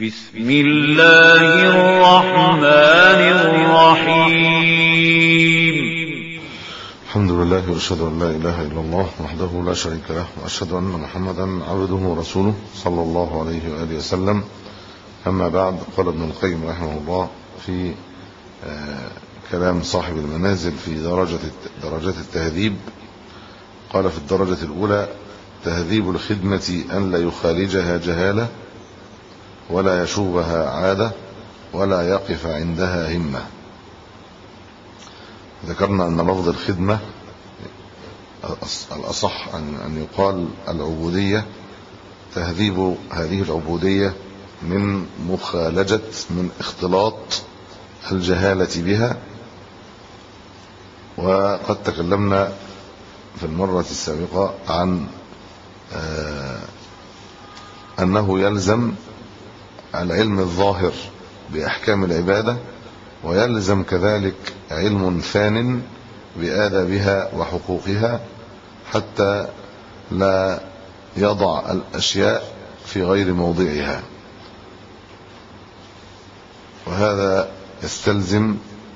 بسم الله الرحمن الرحيم الحمد لله واشهد ان لا اله الا الله وحده لا شريك له واشهد ان محمدا عبده ورسوله صلى الله عليه واله وسلم اما بعد قال ابن القيم رحمه الله في كلام صاحب المنازل في درجه درجات التهذيب قال في الدرجه الاولى تهذيب الخدمه ان لا يخالجها جهاله ولا يشوبها عاده ولا يقف عندها همه ذكرنا أن لفظ الخدمة الأصح أن يقال العبودية تهذيب هذه العبودية من مخالجة من اختلاط الجهالة بها وقد تكلمنا في المرة السابقة عن أنه يلزم العلم الظاهر بأحكام العبادة ويلزم كذلك علم ثان بآدابها وحقوقها حتى لا يضع الأشياء في غير موضعها وهذا يستلزم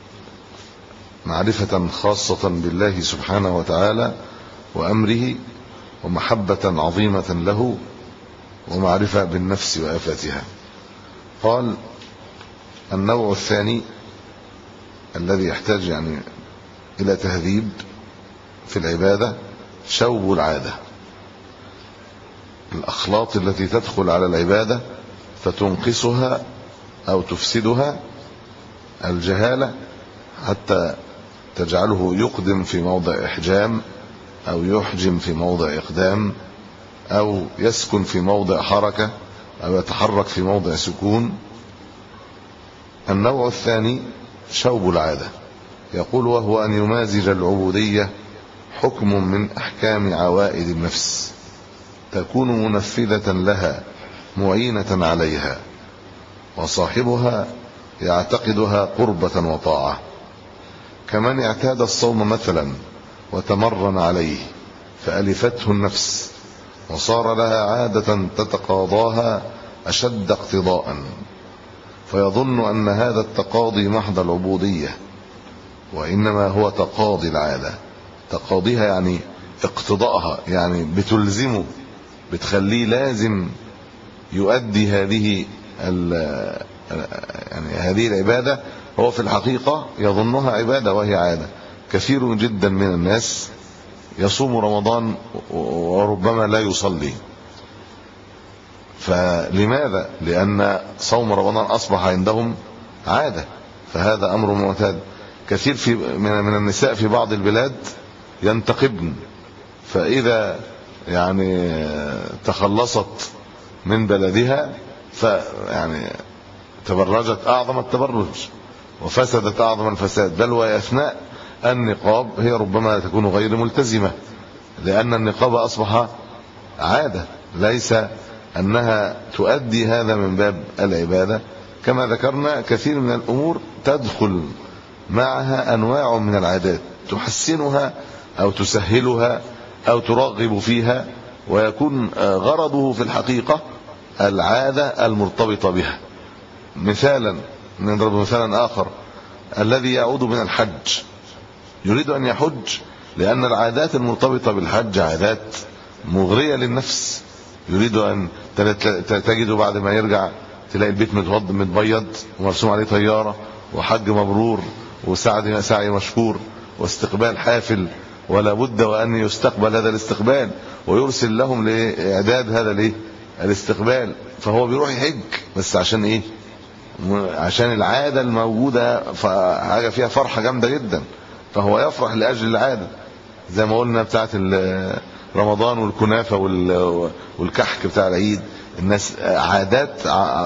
معرفة خاصة بالله سبحانه وتعالى وأمره ومحبة عظيمة له ومعرفة بالنفس وآفاتها قال النوع الثاني الذي يحتاج يعني إلى تهذيب في العبادة شوب العادة الأخلاط التي تدخل على العبادة فتنقصها أو تفسدها الجهالة حتى تجعله يقدم في موضع إحجام أو يحجم في موضع إقدام أو يسكن في موضع حركة أو يتحرك في موضع سكون النوع الثاني شوب العادة يقول وهو أن يمازج العبودية حكم من أحكام عوائد النفس تكون منفذة لها معينة عليها وصاحبها يعتقدها قربة وطاعة كمن اعتاد الصوم مثلا وتمرن عليه فألفته النفس وصار لها عادة تتقاضاها أشد اقتضاء فيظن أن هذا التقاضي محض العبودية وإنما هو تقاضي العادة تقاضيها يعني اقتضاءها يعني بتلزمه بتخليه لازم يؤدي هذه يعني هذه العبادة هو في الحقيقة يظنها عبادة وهي عادة كثير جدا من الناس يصوم رمضان وربما لا يصلي فلماذا لأن صوم رمضان أصبح عندهم عادة فهذا أمر معتاد كثير في من من النساء في بعض البلاد ينتقبن فإذا يعني تخلصت من بلدها فيعني تبرجت أعظم التبرج وفسدت أعظم الفساد بل وأثناء النقاب هي ربما تكون غير ملتزمة لأن النقاب أصبح عادة ليس أنها تؤدي هذا من باب العبادة كما ذكرنا كثير من الأمور تدخل معها أنواع من العادات تحسنها أو تسهلها أو ترغب فيها ويكون غرضه في الحقيقة العادة المرتبطة بها مثالا نضرب مثالا آخر الذي يعود من الحج يريد أن يحج لأن العادات المرتبطة بالحج عادات مغرية للنفس يريد أن تجد بعد ما يرجع تلاقي البيت متوض متبيض ومرسوم عليه طيارة وحج مبرور وسعي سعي مشكور واستقبال حافل ولا بد وأن يستقبل هذا الاستقبال ويرسل لهم لإعداد هذا الايه الاستقبال فهو بيروح يحج بس عشان ايه عشان العادة الموجودة حاجة فيها فرحة جامدة جدا فهو يفرح لأجل العادة زي ما قلنا بتاعت رمضان والكنافة والكحك بتاع العيد الناس عادات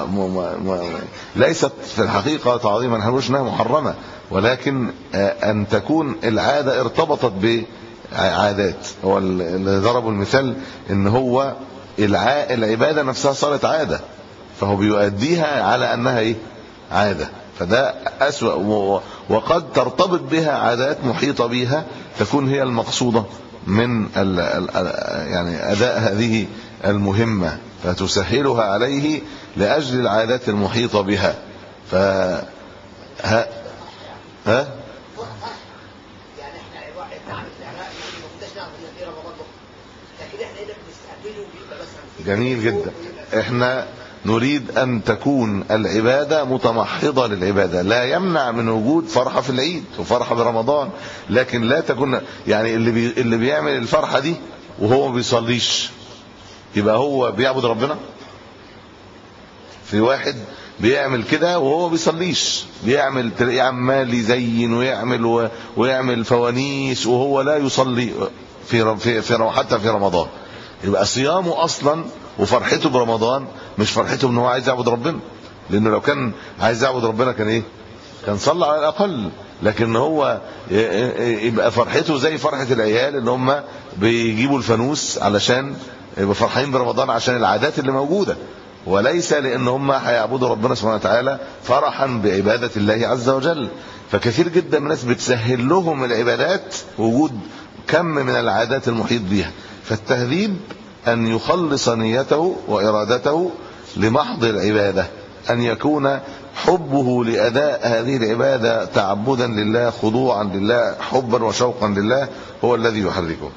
ليست في الحقيقة تعظيما نقولش انها محرمة ولكن أن تكون العادة ارتبطت بعادات هو اللي ضربوا المثال ان هو العبادة نفسها صارت عادة فهو بيؤديها على أنها إيه؟ عادة فده أسوأ وقد ترتبط بها عادات محيطة بها تكون هي المقصودة من ال ال يعني أداء هذه المهمة فتسهلها عليه لأجل العادات المحيطة بها ف ها ها يعني احنا نعمل العراق ما كناش نعرف ان في رمضان بكره لكن احنا هنا بنستقبله وبيبقى مثلا في جميل جدا احنا نريد ان تكون العباده متمحضه للعباده لا يمنع من وجود فرحه في العيد وفرحه برمضان لكن لا تكون يعني اللي بي اللي بيعمل الفرحه دي وهو ما بيصليش يبقى هو بيعبد ربنا في واحد بيعمل كده وهو بيصليش بيعمل تلاقيه عمال يزين ويعمل و... ويعمل فوانيس وهو لا يصلي في في, في حتى في رمضان يبقى صيامه اصلا وفرحته برمضان مش فرحته ان هو عايز يعبد ربنا لانه لو كان عايز يعبد ربنا كان ايه كان صلى على الاقل لكن هو يبقى فرحته زي فرحه العيال ان هم بيجيبوا الفانوس علشان يبقى فرحانين برمضان عشان العادات اللي موجوده وليس لان هم هيعبدوا ربنا سبحانه وتعالى فرحا بعباده الله عز وجل فكثير جدا من الناس بتسهل لهم العبادات وجود كم من العادات المحيط بها فالتهذيب ان يخلص نيته وارادته لمحض العباده ان يكون حبه لاداء هذه العباده تعبدا لله خضوعا لله حبا وشوقا لله هو الذي يحركه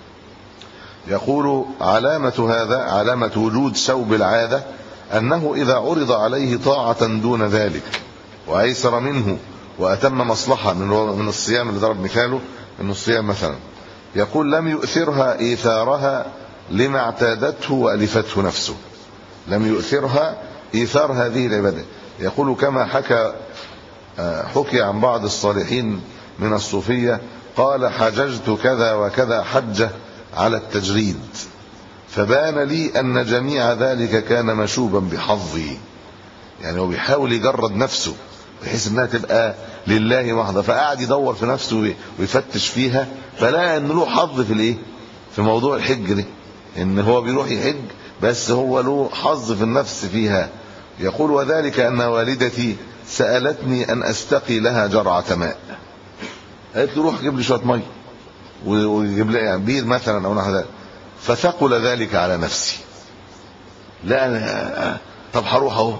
يقول علامة هذا علامة وجود سوب العادة أنه إذا عرض عليه طاعة دون ذلك وأيسر منه وأتم مصلحة من من الصيام اللي ضرب مثاله من الصيام مثلا يقول لم يؤثرها إيثارها لما اعتادته وألفته نفسه لم يؤثرها إيثار هذه العبادة يقول كما حكى حكي عن بعض الصالحين من الصوفية قال حججت كذا وكذا حجة على التجريد فبان لي أن جميع ذلك كان مشوبا بحظي يعني هو بيحاول يجرد نفسه بحيث انها تبقى لله محضه فقعد يدور في نفسه ويفتش فيها فلقى ان له حظ في الايه في موضوع الحج ده ان هو بيروح يحج بس هو له حظ في النفس فيها يقول وذلك ان والدتي سالتني ان استقي لها جرعه ماء قالت له روح جيب لي شويه ميه ويجيب لي يعني بير مثلا او نحو ذلك فثقل ذلك على نفسي لا أنا طب هروح اهو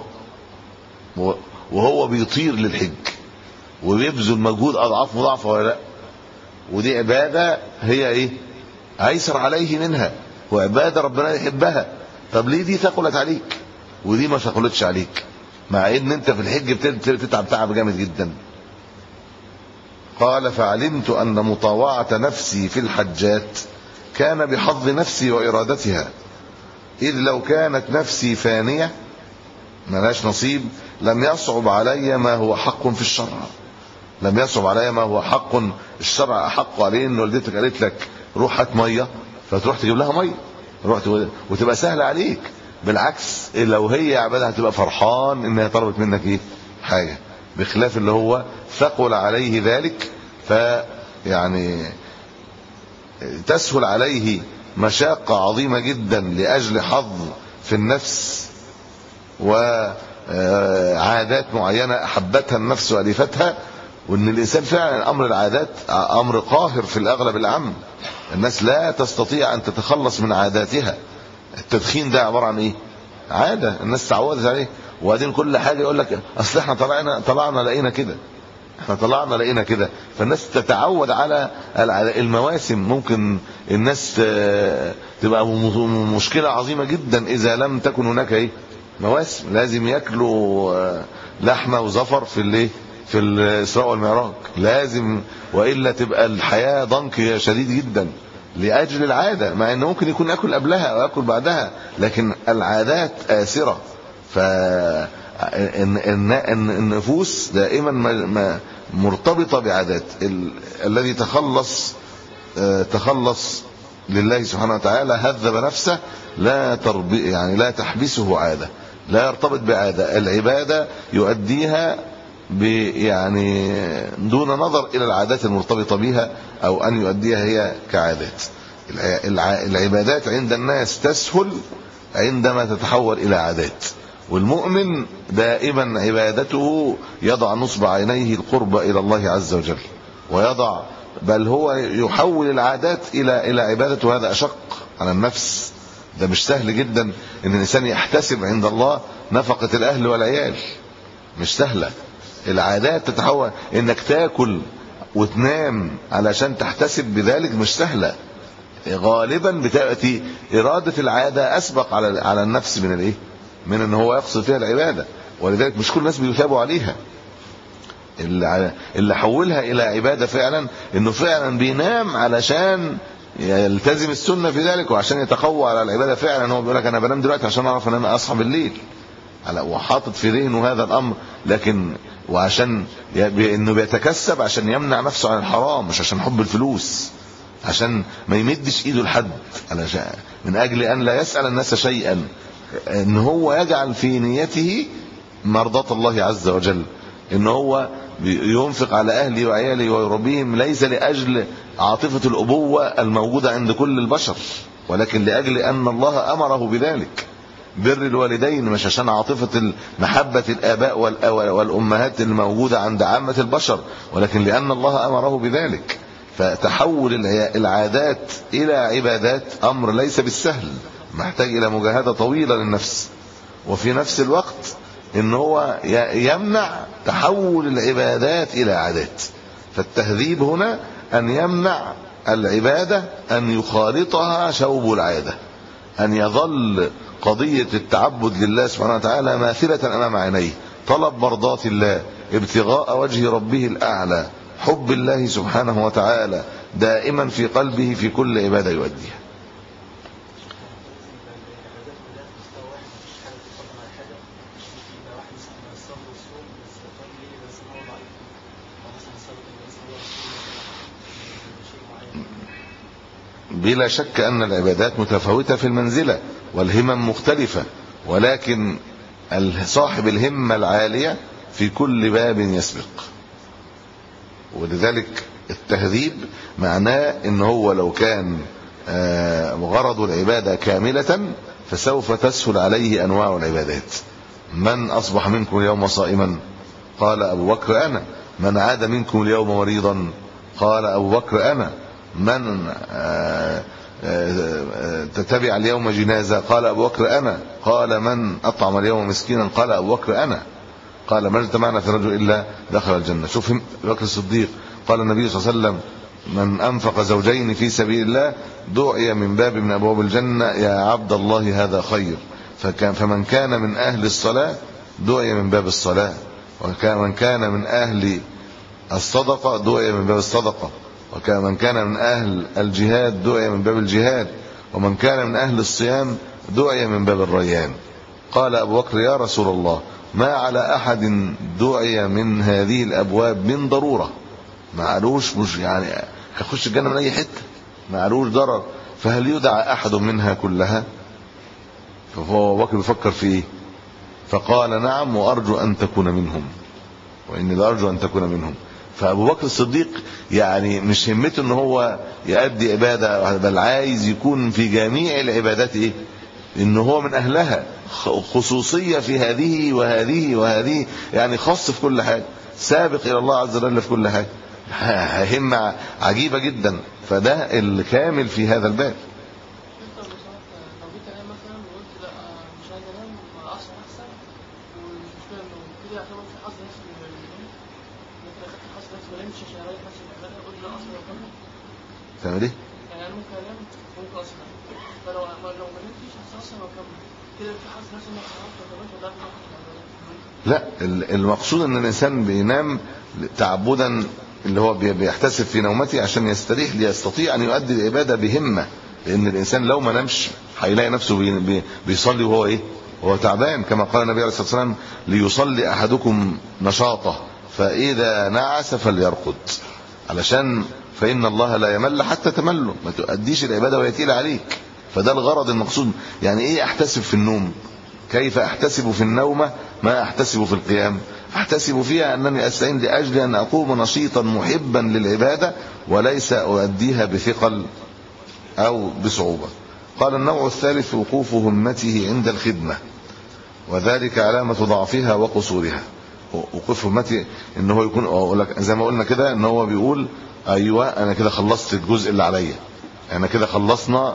وهو بيطير للحج وبيبذل مجهود اضعاف مضاعفه ولا لا ودي عباده هي ايه ايسر عليه منها وعباده ربنا يحبها طب ليه دي ثقلت عليك ودي ما ثقلتش عليك مع ان انت في الحج بتتعب تعب جامد جدا قال فعلمت ان مطاوعه نفسي في الحجات كان بحظ نفسي وارادتها اذ لو كانت نفسي فانيه ملهاش نصيب لم يصعب علي ما هو حق في الشرع لم يصعب علي ما هو حق الشرع احق عليه ان والدتك قالت لك روح هات ميه فتروح تجيب لها ميه رحت وتبقى سهله عليك بالعكس لو هي عباده هتبقى فرحان انها طلبت منك ايه حاجه بخلاف اللي هو ثقل عليه ذلك فيعني تسهل عليه مشاقه عظيمه جدا لاجل حظ في النفس وعادات معينه احبتها النفس والفتها وان الانسان فعلا امر العادات امر قاهر في الاغلب العام الناس لا تستطيع ان تتخلص من عاداتها التدخين ده عباره عن ايه عاده الناس تعودت عليه وبعدين كل حاجه يقول لك اصل احنا طلعنا طلعنا لقينا كده احنا طلعنا لقينا كده فالناس تتعود على المواسم ممكن الناس تبقى مشكله عظيمه جدا اذا لم تكن هناك ايه مواسم لازم ياكلوا لحمه وزفر في الايه في الاسراء والمعراج لازم والا تبقى الحياه ضنك شديد جدا لاجل العاده مع ان ممكن يكون ياكل قبلها او ياكل بعدها لكن العادات آسرة ف النفوس دائما مرتبطه بعادات الذي تخلص تخلص لله سبحانه وتعالى هذب نفسه لا تربي يعني لا تحبسه عاده لا يرتبط بعاده العباده يؤديها يعني دون نظر الى العادات المرتبطه بها او ان يؤديها هي كعادات العبادات عند الناس تسهل عندما تتحول الى عادات والمؤمن دائما عبادته يضع نصب عينيه القرب الى الله عز وجل ويضع بل هو يحول العادات الى الى عبادته هذا اشق على النفس ده مش سهل جدا ان الانسان يحتسب عند الله نفقه الاهل والعيال مش سهله العادات تتحول انك تاكل وتنام علشان تحتسب بذلك مش سهله غالبا بتاتي اراده العاده اسبق على على النفس من الايه من ان هو يقصد فيها العباده ولذلك مش كل الناس بيثابوا عليها اللي اللي حولها الى عباده فعلا انه فعلا بينام علشان يلتزم السنه في ذلك وعشان يتقوى على العباده فعلا هو بيقول لك انا بنام دلوقتي عشان اعرف ان انا اصحى بالليل على وحاطط في ذهنه هذا الامر لكن وعشان ي- انه بيتكسب عشان يمنع نفسه عن الحرام مش عشان حب الفلوس عشان ما يمدش ايده لحد علشان من اجل ان لا يسال الناس شيئا ان هو يجعل في نيته مرضاه الله عز وجل ان هو ينفق على اهله وعياله ويربيهم ليس لاجل عاطفه الابوه الموجوده عند كل البشر ولكن لاجل ان الله امره بذلك بر الوالدين مش عشان عاطفه محبه الاباء والأ- والامهات الموجوده عند عامه البشر ولكن لان الله امره بذلك فتحول الع- العادات الى عبادات امر ليس بالسهل محتاج الى مجاهده طويله للنفس وفي نفس الوقت ان هو ي- يمنع تحول العبادات الى عادات فالتهذيب هنا ان يمنع العباده ان يخالطها شوب العاده ان يظل قضيه التعبد لله سبحانه وتعالى ماثله امام عينيه طلب مرضاه الله ابتغاء وجه ربه الاعلى حب الله سبحانه وتعالى دائما في قلبه في كل عباده يؤديها بلا شك أن العبادات متفاوتة في المنزلة والهمم مختلفة ولكن صاحب الهمة العالية في كل باب يسبق ولذلك التهذيب معناه ان هو لو كان آه، غرض العبادة كاملة فسوف تسهل عليه أنواع العبادات من أصبح منكم اليوم صائما قال أبو بكر أنا من عاد منكم اليوم مريضا قال أبو بكر أنا من آه، آه، آه، تتبع اليوم جنازة قال أبو بكر أنا قال من أطعم اليوم مسكينا قال أبو بكر أنا قال ما اجتمعنا في رجل إلا دخل الجنة شوف أبو بكر الصديق قال النبي صلى الله عليه وسلم من أنفق زوجين في سبيل الله دعي من باب من أبواب الجنة يا عبد الله هذا خير فكان فمن كان من أهل الصلاة دعي من باب الصلاة ومن كان من أهل الصدقة دعي من باب الصدقة ومن كان من أهل الجهاد دعي من باب الجهاد ومن كان من أهل الصيام دعي من باب الريان قال أبو بكر يا رسول الله ما على أحد دعي من هذه الأبواب من ضرورة ما قالوش مش يعني هيخش الجنة من أي حتة ما قالوش ضرر فهل يدعى أحد منها كلها فهو أبو بكر بيفكر في إيه فقال نعم وأرجو أن تكون منهم وإني لأرجو أن تكون منهم فابو بكر الصديق يعني مش همته ان هو يؤدي عباده بل عايز يكون في جميع العبادات ايه ان هو من اهلها خصوصيه في هذه وهذه وهذه يعني خاص في كل حاجه سابق الى الله عز وجل في كل حاجه همه عجيبه جدا فده الكامل في هذا الباب انت لو سمحت لو جيت انام مثلا وقلت لا مش عايز انام اصحى احسن ومش مشكله النوم كده يعتبر في حظ نفسي من النوم ممكن اخدت حظ نفسي ما نمتش عشان اريح نفسي من العباده اقول لا اصلا واكمل تعمل ايه يعني انا ممكن انام وممكن اصحى فلو ما لو ما نمتش هصحى اصلا واكمل كده في حظ نفسي ان انا صحيت ولا كملت ولا لا لا ال- المقصود ان الانسان بينام تعبدا اللي هو بي- بيحتسب في نومته عشان يستريح ليستطيع ان يؤدي العباده بهمه لان الانسان لو ما نامش هيلاقي نفسه بي- بي- بيصلي وهو ايه وهو تعبان كما قال النبي عليه الصلاه والسلام ليصلي احدكم نشاطه فاذا نعس فليرقد علشان فان الله لا يمل حتى تمله ما تؤديش العباده وهي تقيله عليك فده الغرض المقصود يعني ايه احتسب في النوم كيف احتسب في النوم ما احتسب في القيام احتسب فيها انني استعين لاجل ان اقوم نشيطا محبا للعباده وليس اؤديها بثقل او بصعوبه قال النوع الثالث وقوف همته عند الخدمه وذلك علامه ضعفها وقصورها وقوف همته ان هو يكون اقول لك زي ما قلنا كده ان هو بيقول ايوه انا كده خلصت الجزء اللي عليا انا كده خلصنا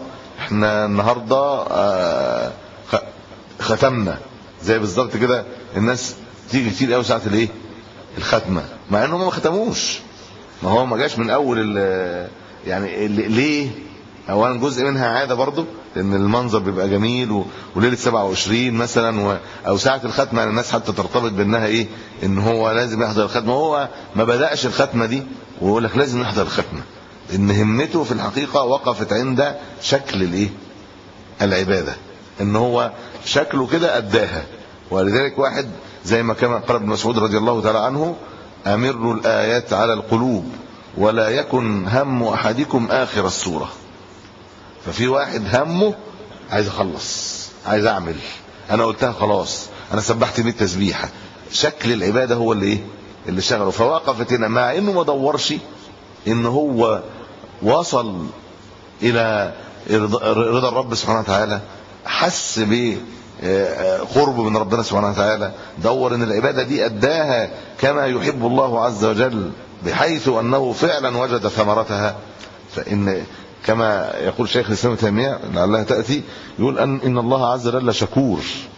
احنا النهارده آه، خ- ختمنا زي بالظبط كده الناس تيجي كتير قوي ساعه الايه الختمه مع انهم ما ختموش ما هو ما جاش من اول ال- يعني ال- ليه اولا جزء منها عاده برضه لان المنظر بيبقى جميل و... وليله 27 مثلا و... او ساعه الختمه يعني الناس حتى ترتبط بانها ايه ان هو لازم يحضر الختمه هو ما بداش الختمه دي ويقول لك لازم يحضر الختمه ان همته في الحقيقه وقفت عند شكل الايه العباده ان هو شكله كده اداها ولذلك واحد زي ما كما قال ابن مسعود رضي الله تعالى عنه امروا الايات على القلوب ولا يكن هم احدكم اخر السوره ففي واحد همه عايز اخلص عايز اعمل انا قلتها خلاص انا سبحت 100 تسبيحه شكل العباده هو اللي ايه اللي شغله فوقفت هنا مع انه ما دورش ان هو وصل الى رضا رضا الرب سبحانه وتعالى حس ب قرب من ربنا سبحانه وتعالى دور ان العباده دي اداها كما يحب الله عز وجل بحيث انه فعلا وجد ثمرتها فان كما يقول شيخ الاسلام ابن تيميه لعلها تاتي يقول ان ان الله عز وجل شكور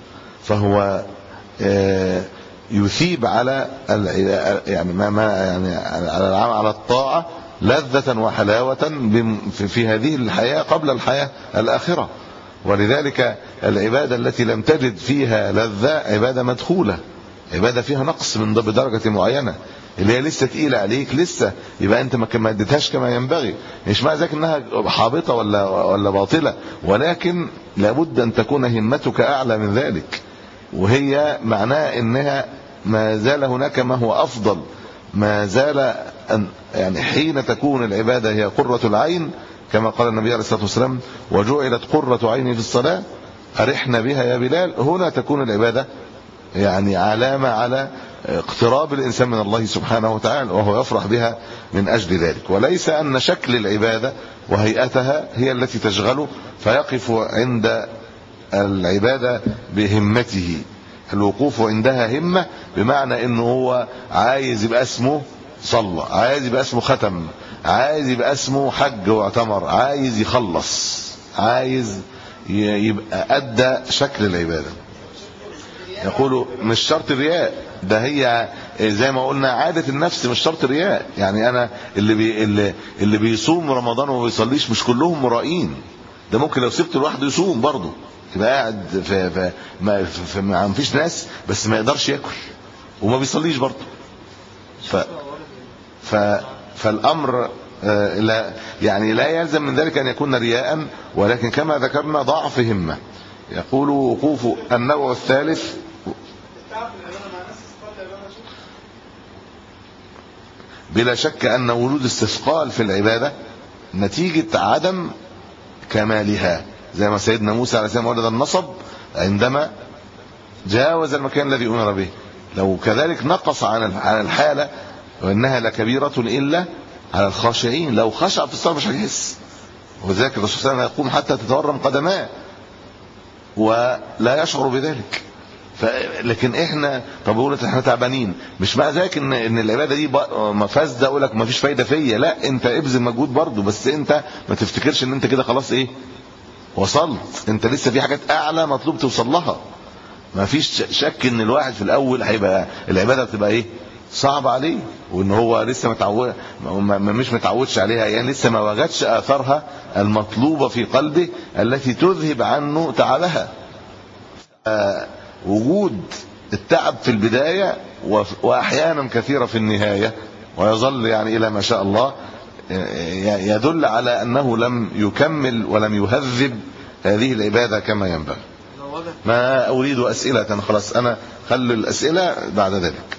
فهو آه، يثيب على الع- يعني ما ما يعني على العمل على الطاعه لذة وحلاوة بم- في- في هذه الحياة قبل الحياة الآخرة ولذلك العبادة التي لم تجد فيها لذة عبادة مدخولة عبادة فيها نقص من بدرجة معينة اللي هي لسه تقيلة عليك لسه يبقى انت ما ما اديتهاش كما ينبغي مش معنى ذلك انها حابطة ولا ولا باطلة ولكن لابد ان تكون همتك اعلى من ذلك وهي معناه انها ما زال هناك ما هو افضل ما زال أن يعني حين تكون العباده هي قره العين كما قال النبي عليه الصلاه والسلام وجعلت قره عيني في الصلاه ارحنا بها يا بلال هنا تكون العباده يعني علامه على اقتراب الانسان من الله سبحانه وتعالى وهو يفرح بها من اجل ذلك وليس ان شكل العباده وهيئتها هي التي تشغله فيقف عند العباده بهمته الوقوف عندها همه بمعنى انه هو عايز يبقى اسمه صلى عايز يبقى اسمه ختم عايز يبقى اسمه حج واعتمر عايز يخلص عايز ي- يبقى ادى شكل العباده يقولوا مش شرط الرياء ده هي زي ما قلنا عادة النفس مش شرط الرياء يعني انا اللي بي اللي, اللي بيصوم رمضان وما بيصليش مش كلهم مرائين ده ممكن لو سبت لوحده يصوم برضه يبقى قاعد في, في ما, في في ما فيش ناس بس ما يقدرش ياكل وما بيصليش برضه ف ف فالامر آه، لا يعني لا يلزم من ذلك ان يكون رياء ولكن كما ذكرنا ضعف همه يقول وقوف النوع الثالث بلا شك ان وجود استثقال في العباده نتيجه عدم كمالها زي ما سيدنا موسى عليه السلام ولد النصب عندما جاوز المكان الذي امر به لو كذلك نقص عن عن الحاله وانها لكبيره الا على الخاشعين لو خشع في الصلاه مش هيحس وذلك الرسول صلى الله عليه وسلم يقوم حتى تتورم قدماه ولا يشعر بذلك ف... لكن احنا طب بقول احنا تعبانين مش معنى ذلك ان ان العباده دي ما فاسده اقول لك ما فيش فايده فيا لا انت ابذل مجهود برضه بس انت ما تفتكرش ان انت كده خلاص ايه وصلت انت لسه في حاجات اعلى مطلوب توصل لها ما فيش شك ان الواحد في الاول هيبقى العباده بتبقى ايه صعب عليه وان هو لسه متعود ما مش متعودش عليها يعني لسه ما وجدش اثارها المطلوبه في قلبه التي تذهب عنه تعبها آه وجود التعب في البدايه واحيانا كثيره في النهايه ويظل يعني الى ما شاء الله يدل على انه لم يكمل ولم يهذب هذه العباده كما ينبغي ما اريد اسئله خلاص انا خلي الاسئله بعد ذلك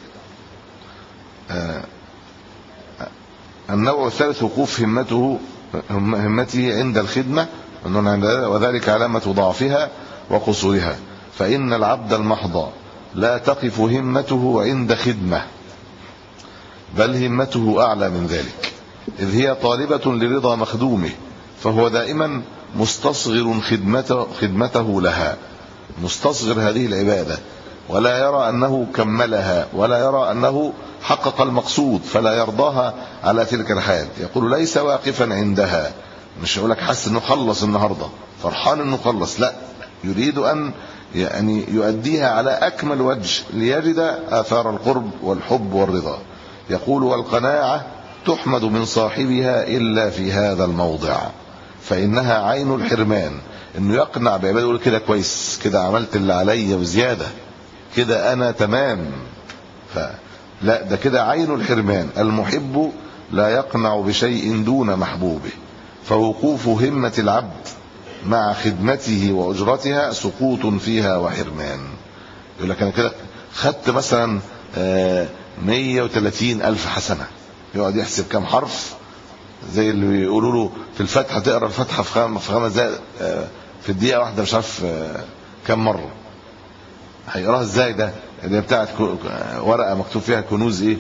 النوع الثالث وقوف همته همته عند الخدمه وذلك علامه ضعفها وقصورها فان العبد المحض لا تقف همته عند خدمه بل همته اعلى من ذلك اذ هي طالبه لرضا مخدومه فهو دائما مستصغر خدمته خدمته لها مستصغر هذه العباده ولا يرى انه كملها ولا يرى انه حقق المقصود فلا يرضاها على تلك الحال يقول ليس واقفا عندها مش يقول لك حس انه خلص النهارده فرحان انه خلص لا يريد ان يعني يؤديها على اكمل وجه ليجد اثار القرب والحب والرضا يقول والقناعه تحمد من صاحبها الا في هذا الموضع فانها عين الحرمان انه يقنع بعباده يقول كده كويس كده عملت اللي عليا وزياده كده انا تمام فلا ده كده عين الحرمان المحب لا يقنع بشيء دون محبوبه فوقوف همة العبد مع خدمته وأجرتها سقوط فيها وحرمان يقول لك أنا كده خدت مثلا آه، 130 ألف حسنة يقعد يحسب كام حرف زي اللي بيقولوا له في الفتحة تقرأ الفتحة في خم- في خمس دقائق آه، في الدقيقة واحدة مش عارف آه، كام مرة هيقراها ازاي ده اللي هي بتاعت كو- ورقة مكتوب فيها كنوز ايه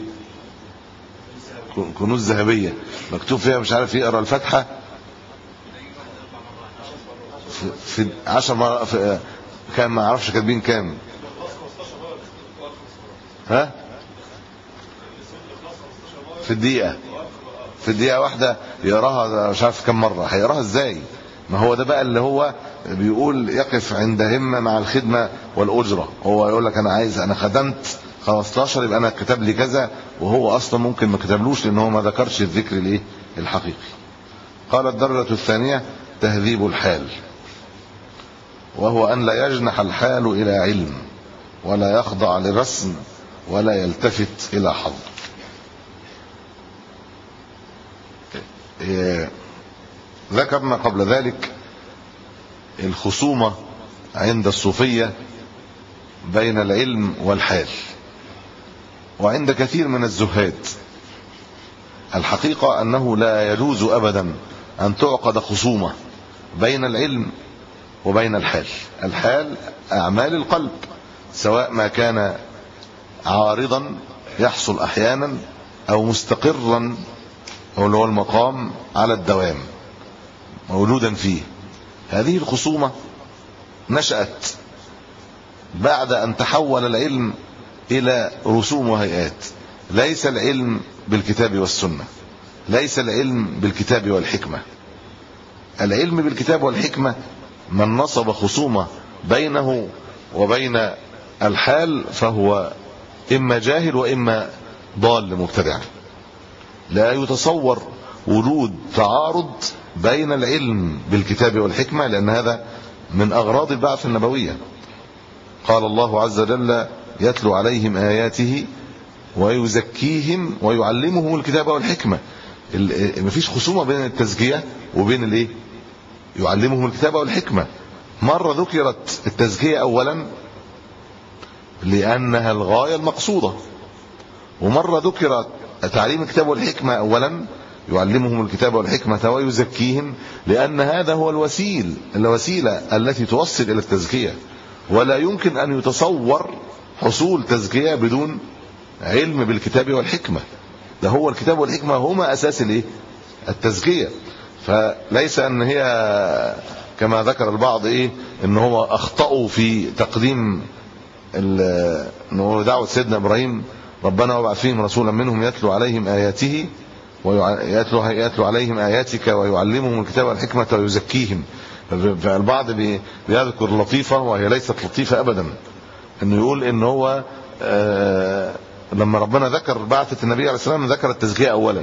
كنوز ذهبيه مكتوب فيها مش عارف يقرا الفاتحه في, في 10 مرات في كان ما اعرفش كاتبين كام ها في الدقيقه في الدقيقه واحده يقراها مش عارف كم مره هيقراها ازاي ما هو ده بقى اللي هو بيقول يقف عند همه مع الخدمه والاجره هو يقول لك انا عايز انا خدمت 15 يبقى انا كتب لي كذا وهو اصلا ممكن ما كتبلوش لان هو ما ذكرش الذكر الايه الحقيقي قال الدرجه الثانيه تهذيب الحال وهو ان لا يجنح الحال الى علم ولا يخضع لرسم ولا يلتفت الى حظ إيه، ذكرنا قبل ذلك الخصومه عند الصوفيه بين العلم والحال وعند كثير من الزهاد الحقيقة أنه لا يجوز أبدا أن تعقد خصومة بين العلم وبين الحال الحال أعمال القلب سواء ما كان عارضا يحصل أحيانا أو مستقرا أو اللي هو المقام على الدوام مولودا فيه هذه الخصومة نشأت بعد أن تحول العلم إلى رسوم وهيئات ليس العلم بالكتاب والسنة ليس العلم بالكتاب والحكمة العلم بالكتاب والحكمة من نصب خصومة بينه وبين الحال فهو إما جاهل وإما ضال مبتدع لا يتصور وجود تعارض بين العلم بالكتاب والحكمة لأن هذا من أغراض البعث النبوية قال الله عز وجل يتلو عليهم آياته ويزكيهم ويعلمهم الكتاب والحكمة ال- مفيش خصومة بين التزكية وبين الايه يعلمهم الكتاب والحكمة مرة ذكرت التزكية أولا لأنها الغاية المقصودة ومرة ذكر تعليم الكتاب والحكمة أولا يعلمهم الكتاب والحكمة ويزكيهم لأن هذا هو الوسيل الوسيلة التي توصل إلى التزكية ولا يمكن أن يتصور حصول تزكية بدون علم بالكتاب والحكمة ده هو الكتاب والحكمة هما أساس الايه التزكية فليس أن هي كما ذكر البعض ايه ان هو اخطأوا في تقديم ال- انه دعوة سيدنا ابراهيم ربنا وابعث فيهم رسولا منهم يتلو عليهم اياته ويتلو يتلو عليهم اياتك ويعلمهم الكتاب والحكمة ويزكيهم فالبعض بي- بيذكر لطيفة وهي ليست لطيفة ابدا انه يقول ان هو آه، لما ربنا ذكر بعثة النبي عليه السلام ذكر التزكية اولا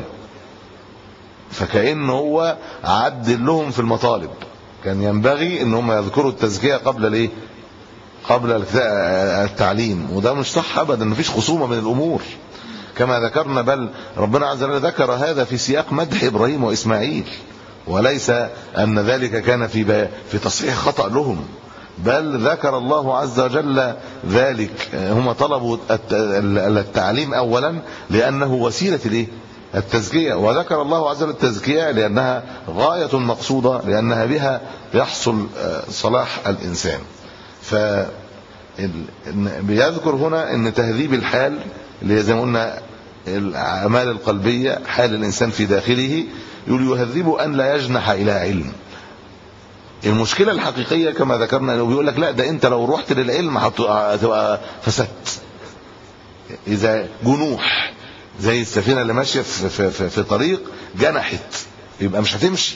فكأن هو عدل لهم في المطالب كان ينبغي ان هم يذكروا التزكية قبل الايه قبل الكتا- التعليم وده مش صح ابدا مفيش خصومة من الامور كما ذكرنا بل ربنا عز وجل ذكر هذا في سياق مدح ابراهيم واسماعيل وليس ان ذلك كان في ب- في تصحيح خطأ لهم بل ذكر الله عز وجل ذلك هم طلبوا الت- التعليم اولا لانه وسيله الايه التزكيه وذكر الله عز وجل التزكيه لانها غايه مقصوده لانها بها يحصل آه، صلاح الانسان ف ال- إن- بيذكر هنا ان تهذيب الحال اللي هي زي ما قلنا الاعمال القلبيه حال الانسان في داخله يقول يهذب ان لا يجنح الى علم المشكله الحقيقيه كما ذكرنا انه بيقول لك لا ده انت لو رحت للعلم هت- هتبقى فسدت اذا جنوح زي السفينه اللي ماشيه في, في, في, في طريق جنحت يبقى مش هتمشي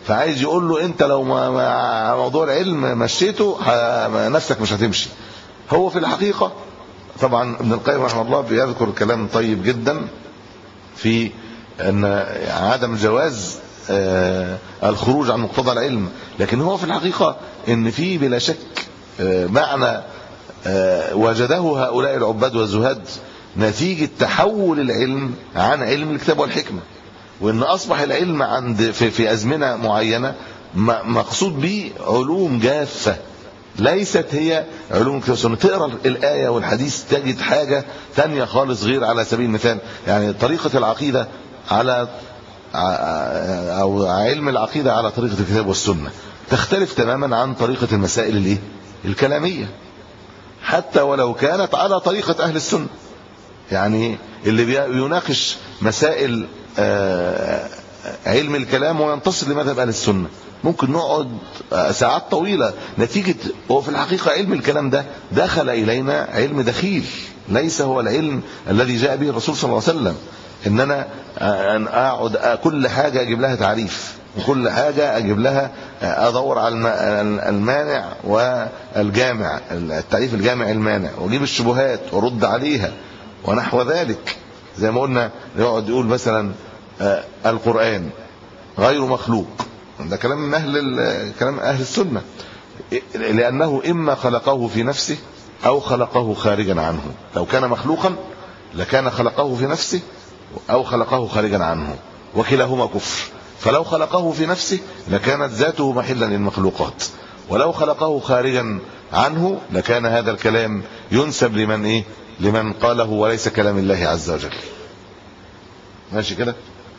فعايز يقول له انت لو ما ما موضوع العلم مشيته ه- نفسك مش هتمشي هو في الحقيقه طبعا ابن القيم رحمه الله بيذكر كلام طيب جدا في ان عدم جواز آه، الخروج عن مقتضى العلم لكن هو في الحقيقه ان في بلا شك آه، معنى آه، وجده هؤلاء العباد والزهاد نتيجه تحول العلم عن علم الكتاب والحكمه وان اصبح العلم عند في, في ازمنه معينه م- مقصود به علوم جافه ليست هي علوم الكتاب والسنه تقرا الايه والحديث تجد حاجه ثانيه خالص غير على سبيل المثال يعني طريقه العقيده على ع- او علم العقيده على طريقه الكتاب والسنه تختلف تماما عن طريقه المسائل الايه الكلاميه حتى ولو كانت على طريقه اهل السنه يعني اللي بي- بيناقش مسائل آه، علم الكلام وينتصر لمذهب اهل السنه ممكن نقعد آه، ساعات طويله نتيجه هو في الحقيقه علم الكلام ده دخل الينا علم دخيل ليس هو العلم الذي جاء به الرسول صلى الله عليه وسلم ان انا آه، ان اقعد آه، كل حاجه اجيب لها تعريف وكل حاجه اجيب لها آه، ادور على الم- المانع والجامع التعريف الجامع المانع واجيب الشبهات وارد عليها ونحو ذلك زي ما قلنا يقعد يقول مثلا آه، القرآن غير مخلوق ده كلام من اهل ال- كلام اهل السنه لانه اما خلقه في نفسه او خلقه خارجا عنه لو كان مخلوقا لكان خلقه في نفسه او خلقه خارجا عنه وكلاهما كفر فلو خلقه في نفسه لكانت ذاته محلا للمخلوقات ولو خلقه خارجا عنه لكان هذا الكلام ينسب لمن ايه لمن قاله وليس كلام الله عز وجل ماشي كده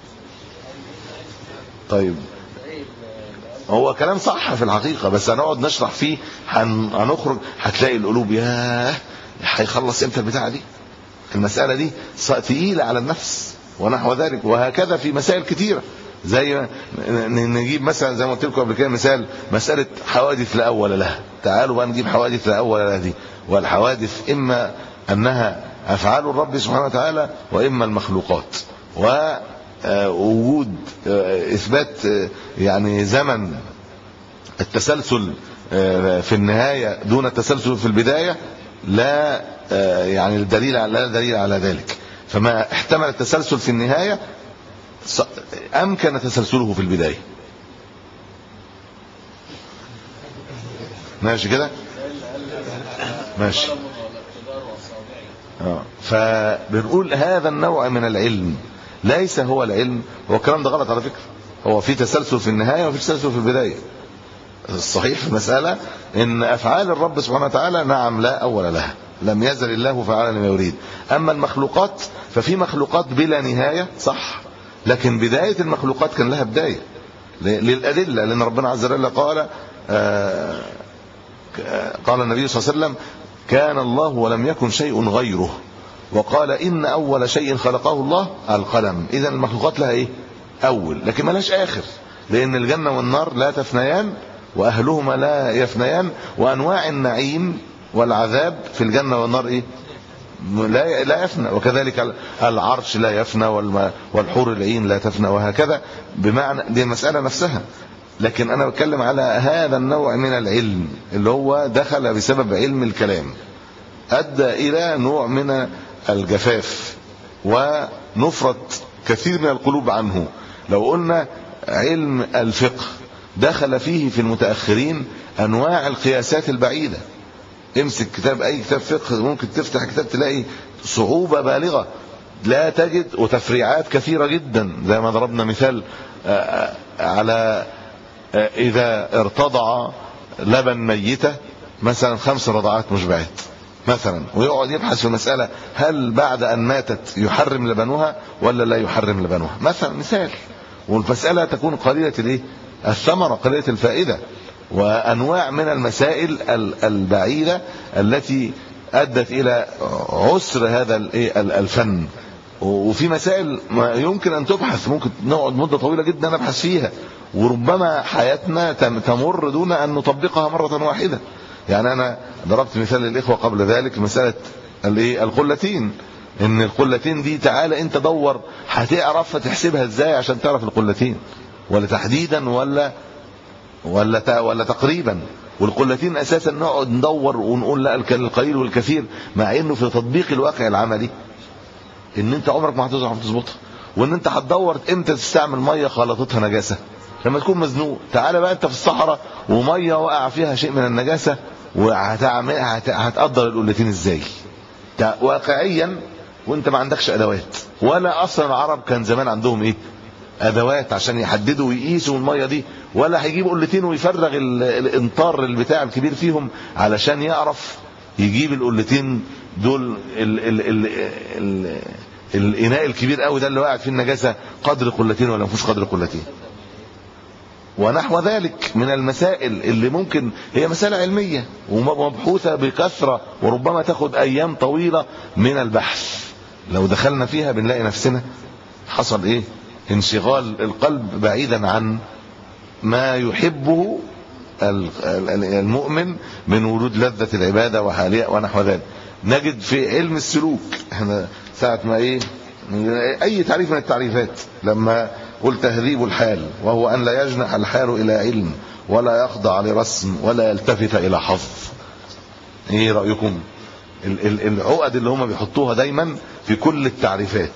طيب هو كلام صح في الحقيقة بس هنقعد نشرح فيه هن... هنخرج هتلاقي القلوب ياه هيخلص امتى البتاعة دي المسألة دي ص- تقيلة على النفس ونحو ذلك وهكذا في مسائل كثيرة زي ما ن- نجيب مثلا زي ما قلت لكم قبل كده مثال مسألة حوادث لا أول لها تعالوا بقى نجيب حوادث لا أول لها دي والحوادث إما أنها أفعال الرب سبحانه وتعالى وإما المخلوقات ووجود إثبات آه، يعني زمن التسلسل آه، في النهاية دون التسلسل في البداية لا آه، يعني الدليل على لا دليل على ذلك فما احتمل التسلسل في النهاية ص- أمكن تسلسله في البداية ماشي كده ماشي اه فبنقول هذا النوع من العلم ليس هو العلم هو الكلام ده غلط على فكرة هو في تسلسل في النهاية وفي تسلسل في البداية الصحيح في المسألة ان افعال الرب سبحانه وتعالى نعم لا اول لها لم يزل الله فعلا لما يريد اما المخلوقات ففي مخلوقات بلا نهاية صح لكن بداية المخلوقات كان لها بداية ل- للأدلة لأن ربنا عز وجل قال آه، قال النبي صلى الله عليه وسلم كان الله ولم يكن شيء غيره وقال إن أول شيء خلقه الله القلم إذا المخلوقات لها إيه أول لكن ما لهاش آخر لأن الجنة والنار لا تفنيان وأهلهما لا يفنيان وأنواع النعيم والعذاب في الجنة والنار إيه لا لا يفنى وكذلك العرش لا يفنى والم- والحور العين لا تفنى وهكذا بمعنى دي المسألة نفسها لكن أنا بتكلم على هذا النوع من العلم اللي هو دخل بسبب علم الكلام أدى إلى نوع من الجفاف ونفرة كثير من القلوب عنه لو قلنا علم الفقه دخل فيه في المتأخرين أنواع القياسات البعيدة امسك كتاب اي كتاب فقه ممكن تفتح كتاب تلاقي صعوبة بالغة لا تجد وتفريعات كثيرة جدا زي ما ضربنا مثال آه، آه، على آه، اذا ارتضع لبن ميتة مثلا خمس رضعات مشبعات مثلا ويقعد يبحث في المسألة هل بعد ان ماتت يحرم لبنها ولا لا يحرم لبنها مثلا مثال والمسألة تكون قليلة الايه الثمرة قليلة الفائدة وانواع من المسائل ال- البعيده التي ادت الى عسر هذا الايه ال- الفن وفي مسائل ما يمكن ان تبحث ممكن نقعد مده طويله جدا نبحث فيها وربما حياتنا تم- تمر دون ان نطبقها مره واحده يعني انا ضربت مثال للاخوه قبل ذلك مساله الايه القلتين ان القلتين دي تعالى انت دور هتعرف تحسبها ازاي عشان تعرف القلتين ولا تحديدا ولا ولا ت- ولا تقريبا والقلتين اساسا نقعد ندور ونقول لا الك- القليل والكثير مع انه في تطبيق الواقع العملي ان انت عمرك ما هتعرف تظبطها وان انت هتدور امتى تستعمل ميه خلطتها نجاسه لما تكون مزنوق تعالى بقى انت في الصحراء وميه وقع فيها شيء من النجاسه وهتعمل هت- هتقدر القلتين ازاي تا- واقعيا وانت ما عندكش ادوات ولا اصلا العرب كان زمان عندهم ايه ادوات عشان يحددوا ويقيسوا الميه دي ولا هيجيب قلتين ويفرغ ال- الانطار البتاع الكبير فيهم علشان يعرف يجيب القلتين دول ال ال ال ال الاناء الكبير قوي ده اللي واقع فيه النجاسه قدر قلتين ولا ما فيهوش قدر قلتين ونحو ذلك من المسائل اللي ممكن هي مسائل علميه ومبحوثه بكثره وربما تاخد ايام طويله من البحث لو دخلنا فيها بنلاقي نفسنا حصل ايه انشغال القلب بعيدا عن ما يحبه ال- ال- المؤمن من وجود لذة العبادة وحالية ونحو ذلك نجد في علم السلوك احنا ساعة ما ايه اي تعريف من التعريفات لما قل تهذيب الحال وهو ان لا يجنح الحال الى علم ولا يخضع لرسم ولا يلتفت الى حظ ايه رأيكم ال- ال- العقد اللي هم بيحطوها دايما في كل التعريفات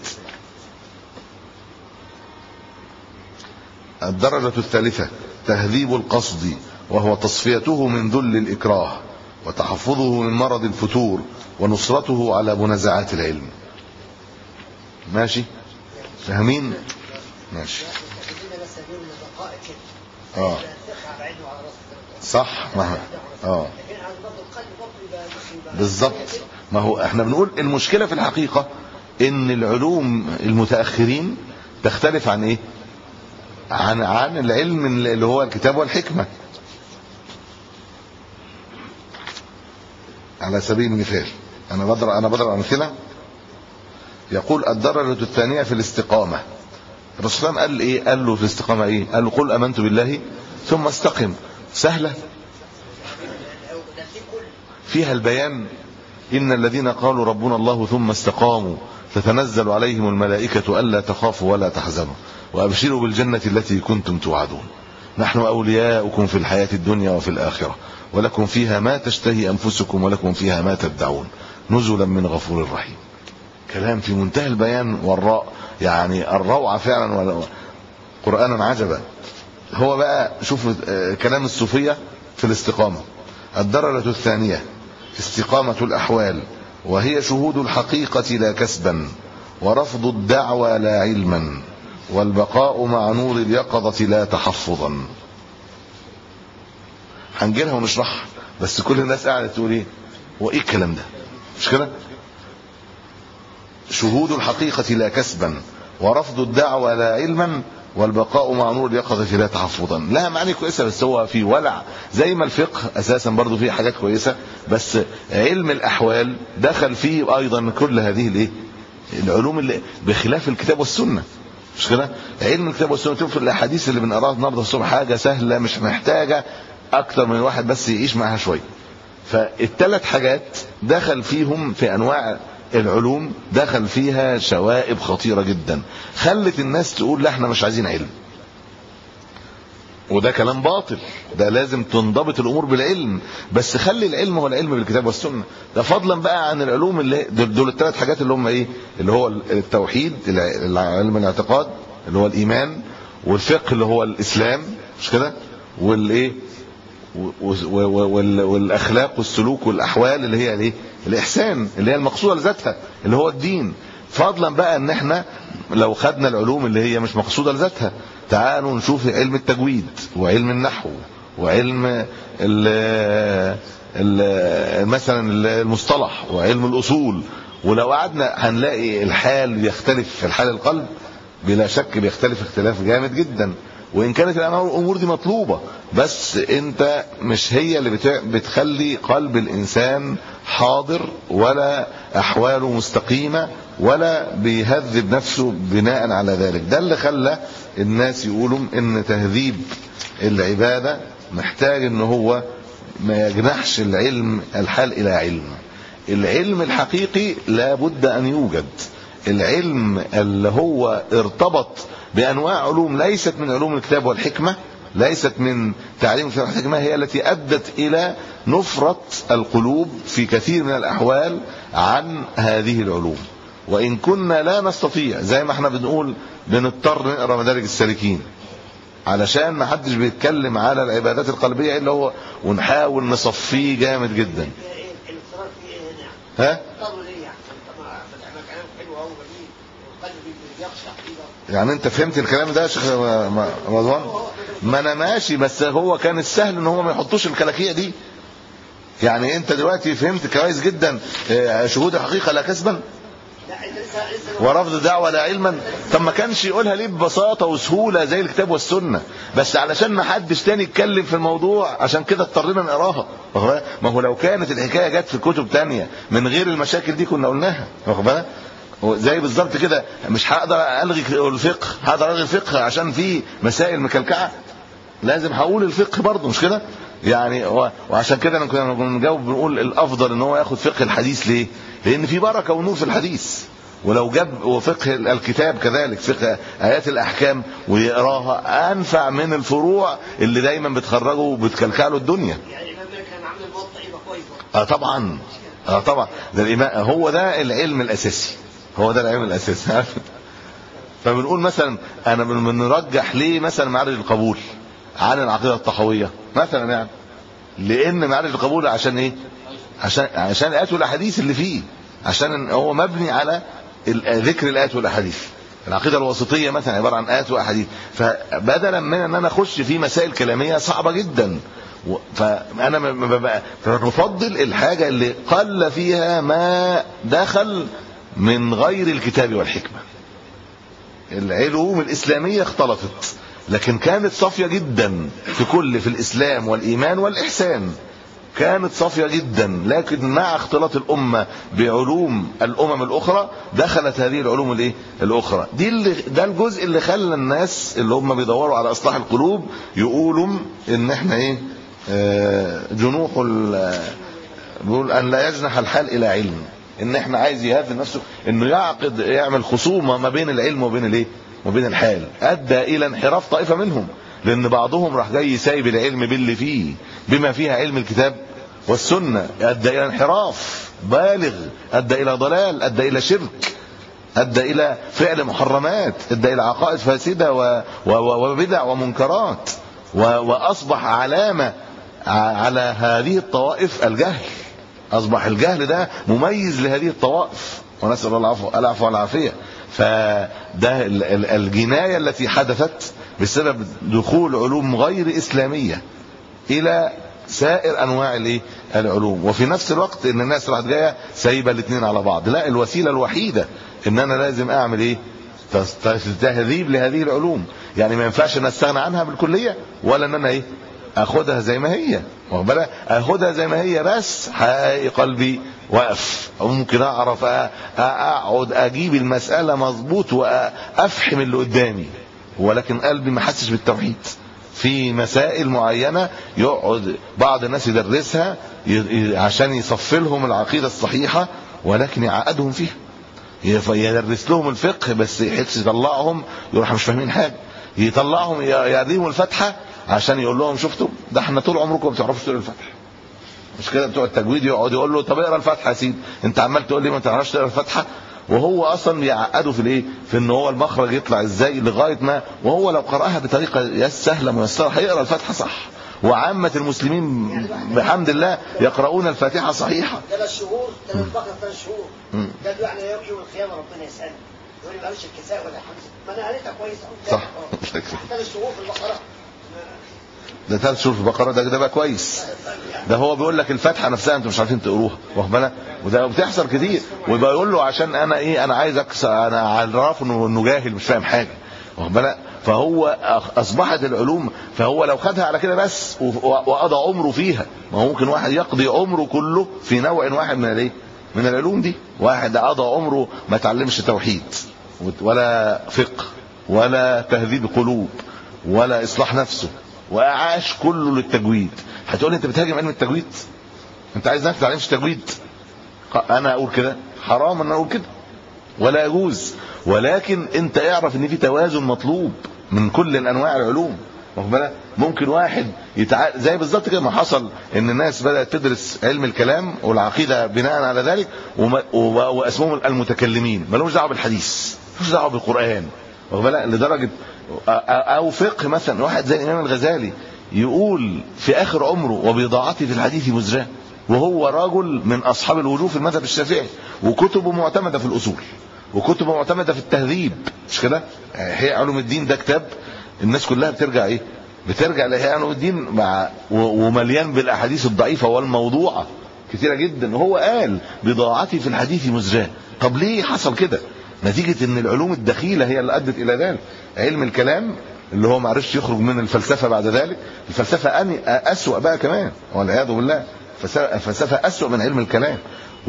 الدرجة الثالثة تهذيب القصد وهو تصفيته من ذل الإكراه وتحفظه من مرض الفتور ونصرته على منازعات العلم ماشي فاهمين ماشي خلينا بس نقول من دقائق كده اه الثقة على عينه وعلى راسه صح ما هو- اه لكن على برضه القلب برضه يبقى يبقى- بالظبط ما هو احنا بنقول المشكلة في الحقيقة ان العلوم المتأخرين تختلف عن ايه عن عن العلم اللي هو الكتاب والحكمة على سبيل المثال انا بضرب انا بضرب امثله يقول الدرجة الثانية في الاستقامة الرسول صلى الله عليه وسلم قال ايه قال له في الاستقامة ايه قال له قل امنت بالله ثم استقم سهلة ده في كل فيها البيان إن الذين قالوا ربنا الله ثم استقاموا تتنزل عليهم الملائكة ألا تخافوا ولا تحزنوا وأبشروا بالجنة التي كنتم توعدون نحن أولياؤكم في الحياة الدنيا وفي الآخرة ولكم فيها ما تشتهي أنفسكم ولكم فيها ما تدعون نزلا من غفور رحيم كلام في منتهى البيان والراء يعني الروعة فعلا ولا- قرآنا عجبا هو بقى شوف آه، كلام الصوفية في الاستقامة الدرجة الثانية استقامة الأحوال وهي شهود الحقيقة لا كسبا ورفض الدعوى لا علما والبقاء مع نور اليقظة لا تحفظا هنجيلها ونشرحها بس كل الناس قاعدة تقول ايه هو ايه الكلام ده مش كده شهود الحقيقة لا كسبا ورفض الدعوى لا علما والبقاء مع نور اليقظة لا تحفظا لها معاني كويسة بس هو في ولع زي ما الفقه أساسا برضو فيه حاجات كويسة بس علم الأحوال دخل فيه أيضا كل هذه الايه العلوم اللي بخلاف الكتاب والسنة مش كده علم الكتاب والسنة شوف الأحاديث اللي بنقراها النهارده الصبح حاجة سهلة مش محتاجة أكتر من واحد بس يعيش معاها شوية فالثلاث حاجات دخل فيهم في انواع العلوم دخل فيها شوائب خطيره جدا خلت الناس تقول لا احنا مش عايزين علم وده كلام باطل ده لازم تنضبط الامور بالعلم بس خلي العلم هو العلم بالكتاب والسنه ده فضلا بقى عن العلوم اللي دول, دول الثلاث حاجات اللي هم ايه اللي هو التوحيد الع- علم الاعتقاد اللي هو الايمان والفقه اللي هو الاسلام مش كده والايه و- و- و- وال- والاخلاق والسلوك والاحوال اللي هي الايه الاحسان اللي هي المقصوده لذاتها اللي هو الدين فضلا بقى ان احنا لو خدنا العلوم اللي هي مش مقصوده لذاتها تعالوا نشوف علم التجويد وعلم النحو وعلم ال ال مثلا المصطلح وعلم الاصول ولو قعدنا هنلاقي الحال يختلف في الحال القلب بلا شك بيختلف اختلاف جامد جدا وان كانت الامور دي مطلوبه بس انت مش هي اللي بت- بتخلي قلب الانسان حاضر ولا احواله مستقيمه ولا بيهذب نفسه بناء على ذلك ده اللي خلى الناس يقولوا ان تهذيب العباده محتاج ان هو ما يجنحش العلم الحال الى علم العلم الحقيقي لا بد ان يوجد العلم اللي هو ارتبط بانواع علوم ليست من علوم الكتاب والحكمه ليست من تعليم الكتاب والحكمه هي التي ادت الى نفره القلوب في كثير من الاحوال عن هذه العلوم وان كنا لا نستطيع زي ما احنا بنقول بنضطر نقرا مدارج السالكين علشان ما حدش بيتكلم على العبادات القلبيه الا هو ونحاول نصفيه جامد جدا ايه الاضطرار في ايه هنا؟ ها اضطروا ليه يعني؟ انت ما فتحنا كلام حلو اهو جميل والقلب بيخشع كده يعني انت فهمت الكلام ده يا شيخ م- م- رضوان ما انا ماشي بس هو كان السهل ان هم ما يحطوش الكلاكيع دي يعني انت دلوقتي فهمت كويس جدا اه، شهود الحقيقه لا كسبا لا انت لسه لسه ورفض دعوة لا علما طب ما كانش يقولها ليه ببساطة وسهولة زي الكتاب والسنة بس علشان ما حدش تاني يتكلم في الموضوع عشان كده اضطرينا نقراها واخد بالك؟ ما هو لو كانت الحكاية جت في كتب تانية من غير المشاكل دي كنا قلناها واخد بالك زي بالظبط كده مش هقدر الغي الفقه هقدر الغي الفقه عشان في مسائل مكلكعه لازم هقول الفقه برضه مش كده يعني و- وعشان كده أنا كنا بنجاوب بنقول الافضل ان هو ياخد فقه الحديث ليه لان في بركه ونور في الحديث ولو جاب وفقه الكتاب كذلك فقه ايات الاحكام ويقراها انفع من الفروع اللي دايما بتخرجه وبتكلكع له الدنيا يعني الامام مالك كان عامل الموطأ يبقى كويس اه طبعا اه طبعا ده الإمام هو ده العلم الاساسي هو ده العلم الاساسي عارف؟ فبنقول مثلا انا بن- بنرجح ليه مثلا معارج القبول عن العقيده الطحويه مثلا يعني لان معارج القبول عشان ايه عشان عشان الايات والاحاديث اللي فيه عشان هو مبني على ال- ذكر الايات والاحاديث العقيده الوسطيه مثلا عباره عن ايات واحاديث فبدلا من ان انا اخش في مسائل كلاميه صعبه جدا و- فانا م- م- ببقى فنفضل الحاجه اللي قل فيها ما دخل من غير الكتاب والحكمه العلوم الإسلامية اختلطت لكن كانت صافية جدا في كل في الإسلام والإيمان والإحسان كانت صافية جدا لكن مع اختلاط الأمة بعلوم الأمم الأخرى دخلت هذه العلوم الإيه؟ الأخرى دي اللي ده الجزء اللي خلى الناس اللي هم بيدوروا على إصلاح القلوب يقولوا إن إحنا إيه آه، جنوح ال- بيقول أن لا يجنح الحال إلى علم ان احنا عايز يهذب نفسه انه يعقد يعمل خصومه ما بين العلم وبين الايه وبين الحال ادى الى انحراف طائفه منهم لان بعضهم راح جاي سايب العلم باللي فيه بما فيها علم الكتاب والسنه ادى الى انحراف بالغ ادى الى ضلال ادى الى شرك ادى الى فعل محرمات ادى الى عقائد فاسده و... و... و- وبدع ومنكرات و... واصبح علامه ع- على هذه الطوائف الجهل اصبح الجهل ده مميز لهذه الطوائف ونسال الله العفو العفو والعافيه فده ال- ال- الجنايه التي حدثت بسبب دخول علوم غير اسلاميه الى سائر انواع الايه العلوم وفي نفس الوقت ان الناس راحت جايه سايبه الاثنين على بعض لا الوسيله الوحيده ان انا لازم اعمل ايه تس- تس- تهذيب لهذه العلوم يعني ما ينفعش ان استغنى عنها بالكليه ولا ان انا ايه اخدها زي ما هي واخد بالك اخدها زي ما هي بس هلاقي قلبي واقف او ممكن اعرف أ- اقعد اجيب المساله مظبوط وافحم اللي قدامي ولكن قلبي ما حسش بالتوحيد في مسائل معينة يقعد بعض الناس يدرسها ي- ي- عشان يصفي لهم العقيدة الصحيحة ولكن يعقدهم فيها يف- يدرس لهم الفقه بس يحس يطلعهم يروح مش فاهمين حاجة يطلعهم ي- يعطيهم الفتحة عشان يقول لهم شفتوا ده احنا طول عمركم ما بتعرفوش تقروا الفتحة مش كده بتوع التجويد يقعد يقول له طب اقرا الفاتحه يا سيدي انت عمال تقول لي ما تعرفش تقرا الفاتحه وهو اصلا بيعقده في الايه في ان هو المخرج يطلع ازاي لغايه ما وهو لو قراها بطريقه يس- سهله ميسره هيقرا الفاتحه صح وعامه المسلمين بحمد الله يقرؤون الفاتحه صحيحه ثلاث شهور ثلاث بقرة ثلاث شهور مم. ده له يعني يوم يوم القيامة ربنا يسألني يقول لي معلش الكساء ولا حمزة ما انا قريتها كويس أهو. صح. ثلاث شهور في البقرة ده ثلاث شهور في البقره ده ده بقى كويس ده هو بيقول لك الفاتحه نفسها انتوا مش عارفين تقروها واخد بالك وده بتحصل كتير ويبقى يقول له عشان انا ايه انا عايز اكسر انا اعرفه انه انه جاهل مش فاهم حاجه واخد بالك فهو أخ- اصبحت العلوم فهو لو خدها على كده بس و- و- وقضى عمره فيها ما هو ممكن واحد يقضي عمره كله في نوع واحد من الايه من العلوم دي واحد قضى عمره ما اتعلمش توحيد ولا فقه ولا تهذيب قلوب ولا اصلاح نفسه وعاش كله للتجويد هتقول لي انت بتهاجم علم التجويد انت عايز ناس ما تتعلمش تجويد ق- انا اقول كده حرام ان أنا اقول كده ولا يجوز ولكن انت اعرف ان في توازن مطلوب من كل انواع العلوم واخد بالك ممكن واحد يتع... زي بالظبط كده ما حصل ان الناس بدات تدرس علم الكلام والعقيده بناء على ذلك وما... و... واسمهم المتكلمين ما لهمش دعوه بالحديث مش دعوه بالقران واخد بالك لدرجه او فقه مثلا واحد زي الامام الغزالي يقول في اخر عمره وبضاعتي في الحديث مزراه وهو رجل من اصحاب الوجوه في المذهب الشافعي وكتبه معتمده في الاصول وكتبه معتمده في التهذيب مش كده هي علوم الدين ده كتاب الناس كلها بترجع ايه بترجع لاحياء علوم الدين مع ومليان بالاحاديث الضعيفه والموضوعه كثيره جدا وهو قال بضاعتي في الحديث مزراه طب ليه حصل كده نتيجه ان العلوم الدخيله هي اللي ادت الى ذلك علم الكلام اللي هو ما عرفش يخرج من الفلسفه بعد ذلك الفلسفه أني اسوا بقى كمان والعياذ بالله الفلسفه اسوا من علم الكلام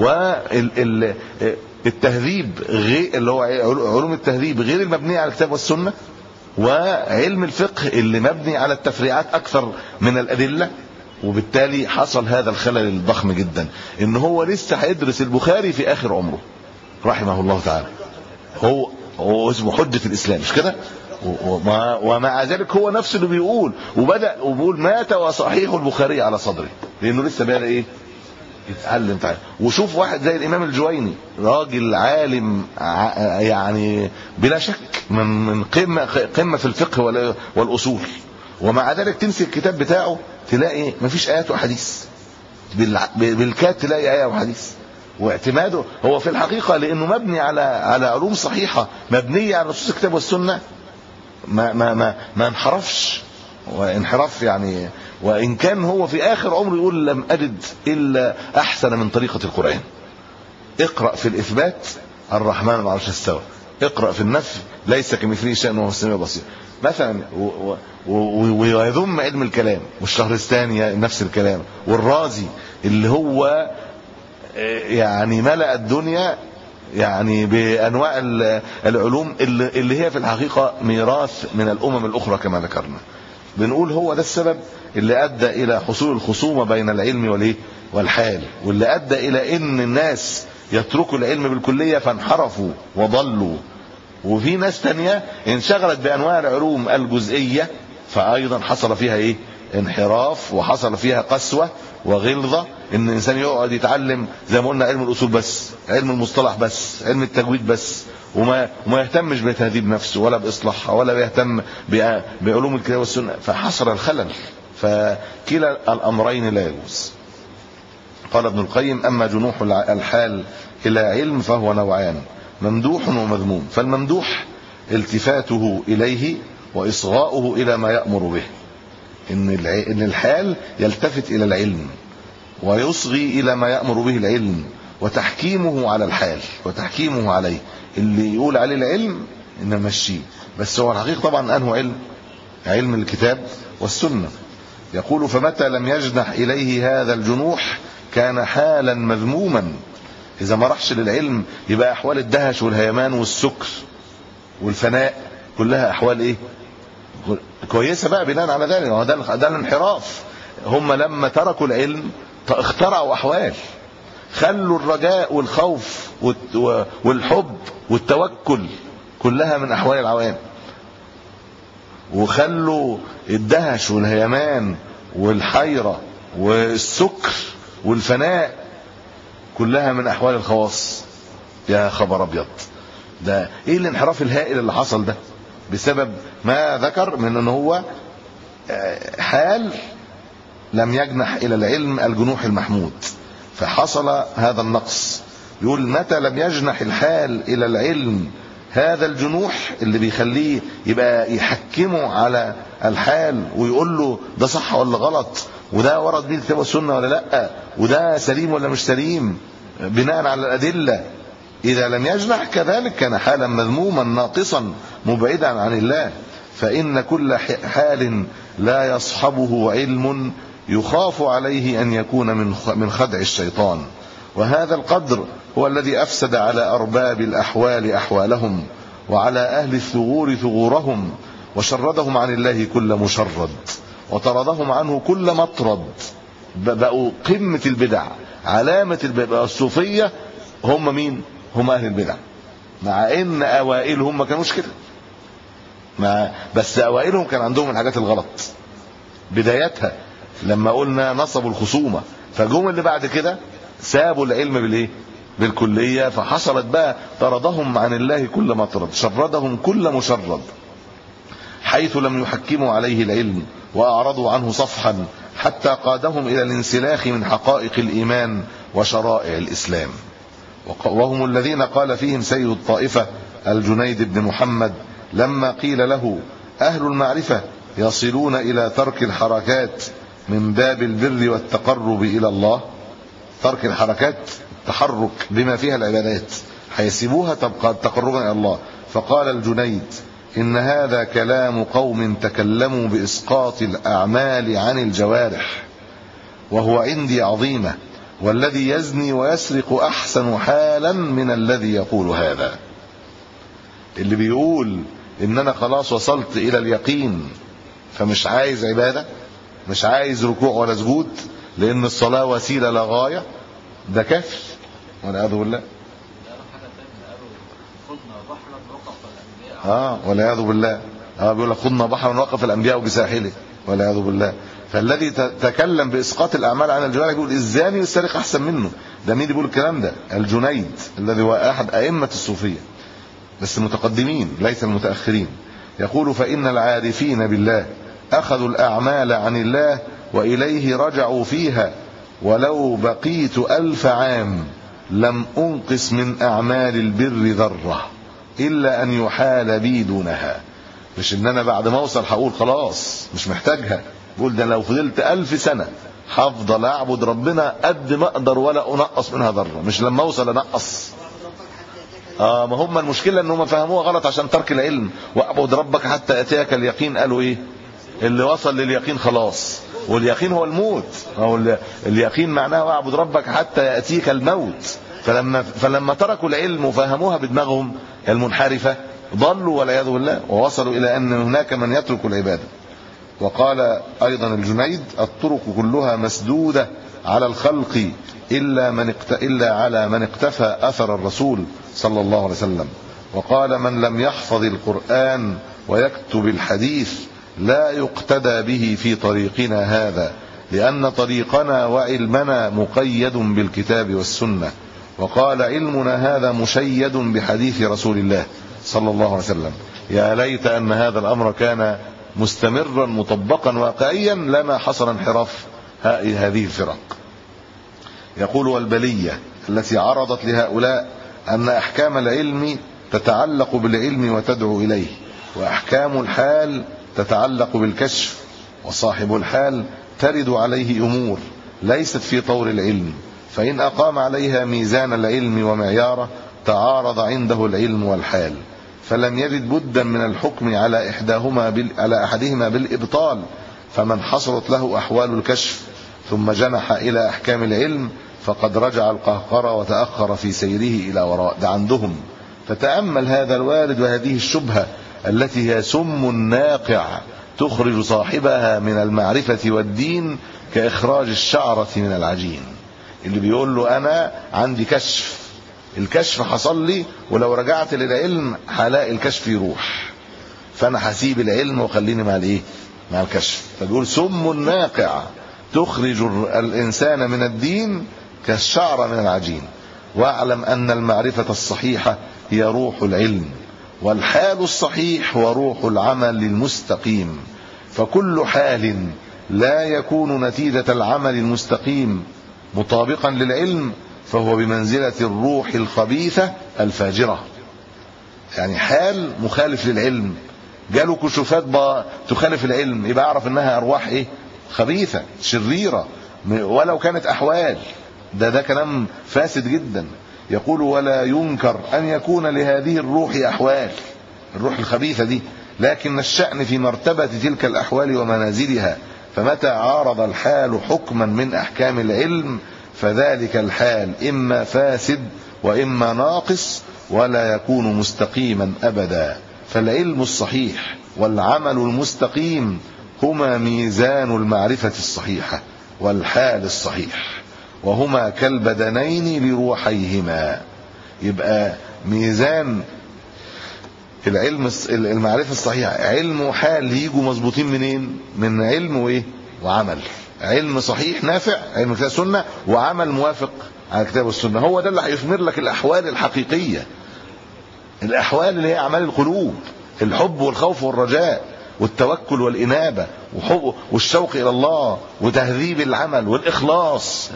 والتهذيب غير اللي هو علوم التهذيب غير المبنيه على الكتاب والسنه وعلم الفقه اللي مبني على التفريعات اكثر من الادله وبالتالي حصل هذا الخلل الضخم جدا ان هو لسه هيدرس البخاري في اخر عمره رحمه الله تعالى هو هو اسمه حجه الاسلام مش كده ومع, ومع ذلك هو نفسه اللي بيقول وبدا وبيقول مات وصحيح البخاري على صدري لانه لسه بقى ايه يتعلم تعالى وشوف واحد زي الامام الجويني راجل عالم يعني بلا شك من من قمه قمه في الفقه والاصول ومع ذلك تمسك الكتاب بتاعه تلاقي مفيش ايات وحديث بالكاد تلاقي ايه وحديث واعتماده هو في الحقيقه لانه مبني على على علوم صحيحه مبنيه على نصوص الكتاب والسنه ما ما ما ما انحرفش وانحراف يعني وان كان هو في اخر عمره يقول لم اجد الا احسن من طريقه القران اقرا في الاثبات الرحمن على العرش استوى اقرا في النفي ليس كمثله شيء وهو السميع البصير مثلا ويذم علم الكلام والشهرستاني نفس الكلام والرازي اللي هو يعني ملأ الدنيا يعني بانواع العلوم اللي هي في الحقيقه ميراث من الامم الاخرى كما ذكرنا بنقول هو ده السبب اللي ادى الى حصول الخصومه بين العلم والايه والحال واللي ادى الى ان الناس يتركوا العلم بالكليه فانحرفوا وضلوا وفي ناس تانية انشغلت بانواع العلوم الجزئيه فايضا حصل فيها ايه انحراف وحصل فيها قسوه وغلظه ان الانسان يقعد يتعلم زي ما قلنا علم الاصول بس علم المصطلح بس علم التجويد بس وما وما يهتمش بتهذيب نفسه ولا باصلاحها ولا بيهتم بعلوم الكتاب والسنه فحصل الخلل فكلا الامرين لا يجوز قال ابن القيم اما جنوح الحال الى علم فهو نوعان ممدوح ومذموم فالممدوح التفاته اليه واصغاؤه الى ما يامر به ان ان الحال يلتفت الى العلم ويصغي الى ما يامر به العلم وتحكيمه على الحال وتحكيمه عليه اللي يقول عليه العلم نمشيه بس هو الحقيقه طبعا انه علم علم الكتاب والسنه يقول فمتى لم يجنح اليه هذا الجنوح كان حالا مذموما اذا ما راحش للعلم يبقى احوال الدهش والهيمان والسكر والفناء كلها احوال ايه كويسه بقى بناء على ذلك هو ده ده الانحراف هم لما تركوا العلم اخترعوا احوال خلوا الرجاء والخوف والحب والتوكل كلها من احوال العوام وخلوا الدهش والهيمان والحيره والسكر والفناء كلها من احوال الخواص يا خبر ابيض ده ايه الانحراف الهائل اللي حصل ده بسبب ما ذكر من ان هو حال لم يجنح الى العلم الجنوح المحمود فحصل هذا النقص يقول متى لم يجنح الحال الى العلم هذا الجنوح اللي بيخليه يبقى يحكمه على الحال ويقول له ده صح ولا غلط وده ورد بيه الكتاب والسنه ولا لا وده سليم ولا مش سليم بناء على الادله اذا لم يجنح كذلك كان حالا مذموما ناقصا مبعدا عن الله فان كل حال لا يصحبه علم يخاف عليه ان يكون من من خدع الشيطان وهذا القدر هو الذي افسد على ارباب الاحوال احوالهم وعلى اهل الثغور ثغورهم وشردهم عن الله كل مشرد وطردهم عنه كل مطرد بقوا قمه البدع علامه البدع الصوفيه هم مين هم اهل البدع مع ان اوائلهم ما كانوش كده مع بس اوائلهم كان عندهم الحاجات الغلط بدايتها لما قلنا نصبوا الخصومه فجم اللي بعد كده سابوا العلم بالايه بالكليه فحصلت بقى طردهم عن الله كل مطرد شردهم كل مشرد حيث لم يحكموا عليه العلم واعرضوا عنه صفحا حتى قادهم الى الانسلاخ من حقائق الايمان وشرائع الاسلام وق- وهم الذين قال فيهم سيد الطائفه الجنيد بن محمد لما قيل له اهل المعرفه يصلون الى ترك الحركات من باب البر والتقرب الى الله ترك الحركات تحرك بما فيها العبادات هيسيبوها تبقى تقربا الى الله فقال الجنيد ان هذا كلام قوم تكلموا باسقاط الاعمال عن الجوارح وهو عندي عظيمه والذي يزني ويسرق احسن حالا من الذي يقول هذا اللي بيقول ان انا خلاص وصلت الى اليقين فمش عايز عباده مش عايز ركوع ولا سجود لان الصلاه وسيله لا غايه ده كافر والعياذ بالله اه والعياذ بالله اه بيقول لك خضنا بحرا وقف الانبياء بساحله والعياذ بالله فالذي ت- تكلم باسقاط الاعمال عن الجوارح يقول الزاني والسارق احسن منه ده مين اللي بيقول الكلام ده الجنيد الذي هو احد ائمه الصوفيه بس المتقدمين ليس المتاخرين يقول فان العارفين بالله اخذوا الاعمال عن الله واليه رجعوا فيها ولو بقيت الف عام لم انقص من اعمال البر ذره الا ان يحال بي دونها مش ان انا بعد ما اوصل هقول خلاص مش محتاجها بقول ده لو فضلت ألف سنة هفضل اعبد ربنا قد ما اقدر ولا انقص منها ذره مش لما اوصل انقص اه ما هم المشكله ان هم فهموها غلط عشان ترك العلم واعبد ربك حتى ياتيك اليقين قالوا ايه اللي وصل لليقين خلاص واليقين هو الموت او ال- اليقين معناه واعبد ربك حتى ياتيك الموت فلما فلما تركوا العلم وفهموها بدماغهم المنحرفه ضلوا والعياذ بالله ووصلوا الى ان هناك من يترك العباده وقال ايضا الجنيد الطرق كلها مسدوده على الخلق الا من اقت... الا على من اقتفى اثر الرسول صلى الله عليه وسلم وقال من لم يحفظ القران ويكتب الحديث لا يقتدى به في طريقنا هذا لان طريقنا وعلمنا مقيد بالكتاب والسنه وقال علمنا هذا مشيد بحديث رسول الله صلى الله عليه وسلم يا ليت ان هذا الامر كان مستمرا مطبقا واقعيا لما حصل انحراف هذه الفرق يقول والبليه التي عرضت لهؤلاء ان احكام العلم تتعلق بالعلم وتدعو اليه واحكام الحال تتعلق بالكشف وصاحب الحال ترد عليه امور ليست في طور العلم فان اقام عليها ميزان العلم ومعياره تعارض عنده العلم والحال فلم يجد بدا من الحكم على احداهما بال... على احدهما بالابطال فمن حصلت له احوال الكشف ثم جنح الى احكام العلم فقد رجع القهقرة وتاخر في سيره الى وراء ده عندهم فتامل هذا الوارد وهذه الشبهه التي هي سم ناقع تخرج صاحبها من المعرفه والدين كاخراج الشعره من العجين اللي بيقول له انا عندي كشف الكشف حصل لي ولو رجعت للعلم هلاقي الكشف يروح فانا هسيب العلم وخليني مع الايه مع الكشف فبيقول سم ناقع تخرج الانسان من الدين كالشعره من العجين واعلم ان المعرفه الصحيحه هي روح العلم والحال الصحيح هو روح العمل المستقيم فكل حال لا يكون نتيجه العمل المستقيم مطابقا للعلم فهو بمنزله الروح الخبيثه الفاجره يعني حال مخالف للعلم جاله كشوفات تخالف العلم يبقى يعرف انها ارواح ايه خبيثه شريره ولو كانت احوال ده ده كلام فاسد جدا يقول ولا ينكر ان يكون لهذه الروح احوال الروح الخبيثه دي لكن الشأن في مرتبة تلك الأحوال ومنازلها فمتى عارض الحال حكما من أحكام العلم فذلك الحال إما فاسد وإما ناقص ولا يكون مستقيما أبدا فالعلم الصحيح والعمل المستقيم هما ميزان المعرفة الصحيحة والحال الصحيح وهما كالبدنين لروحيهما يبقى ميزان العلم الص- المعرفة الصحيحة علم وحال يجوا مظبوطين منين من علم وايه وعمل علم صحيح نافع علم كتاب السنة وعمل موافق على الكتاب والسنة هو ده اللي هيثمر لك الأحوال الحقيقية الأحوال اللي هي أعمال القلوب الحب والخوف والرجاء والتوكل والإنابة وحب والشوق إلى الله وتهذيب العمل والإخلاص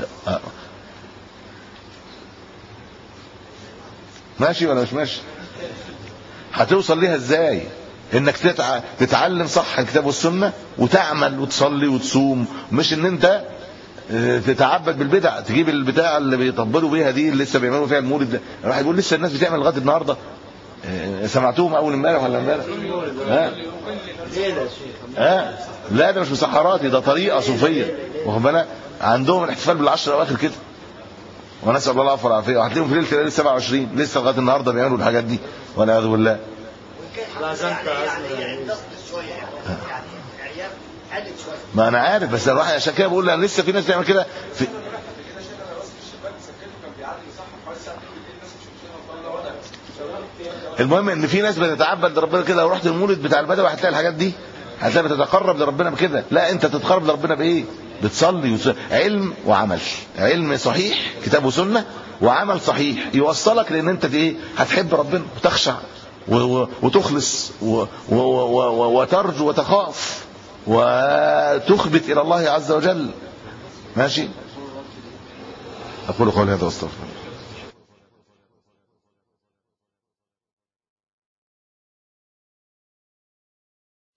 ماشي ولا مش ماشي هتوصل ليها ازاي انك تتع... تتعلم صح الكتاب والسنه وتعمل وتصلي وتصوم مش ان انت آه، تتعبد بالبدع تجيب البتاع اللي بيطبلوا بيها دي اللي لسه بيعملوا فيها المولد ده راح يقول لسه الناس بتعمل لغايه النهارده آه، سمعتوهم اول امبارح ولا امبارح ها ها لا ده مش مسحراتي ده طريقه صوفيه واخد بالك عندهم الاحتفال بالعشر اواخر كده ونسال الله العفو والعافيه وهتلاقيهم في ليله ليله 27 لسه لغايه النهارده بيعملوا الحاجات دي والعياذ بالله وان كان حتى يعني يعني يعني تصبر شويه يعني يعني الاعياد قلت شويه ما انا عارف بس الواحد عشان كده بقول انا لسه في ناس بتعمل كده في المهم ان في ناس بتتعبد لربنا كده لو رحت المولد بتاع البدوي هتلاقي الحاجات دي هتلاقي بتتقرب لربنا بكده لا انت تتقرب لربنا بايه بتصلي وت... علم وعمل علم صحيح كتاب وسنه وعمل صحيح يوصلك لان انت ايه هتحب ربنا وتخشع و... و... وتخلص و... و... و... و... وترجو وتخاف وتخبت الى الله عز وجل ماشي اقول قولي هذا واستغفر الله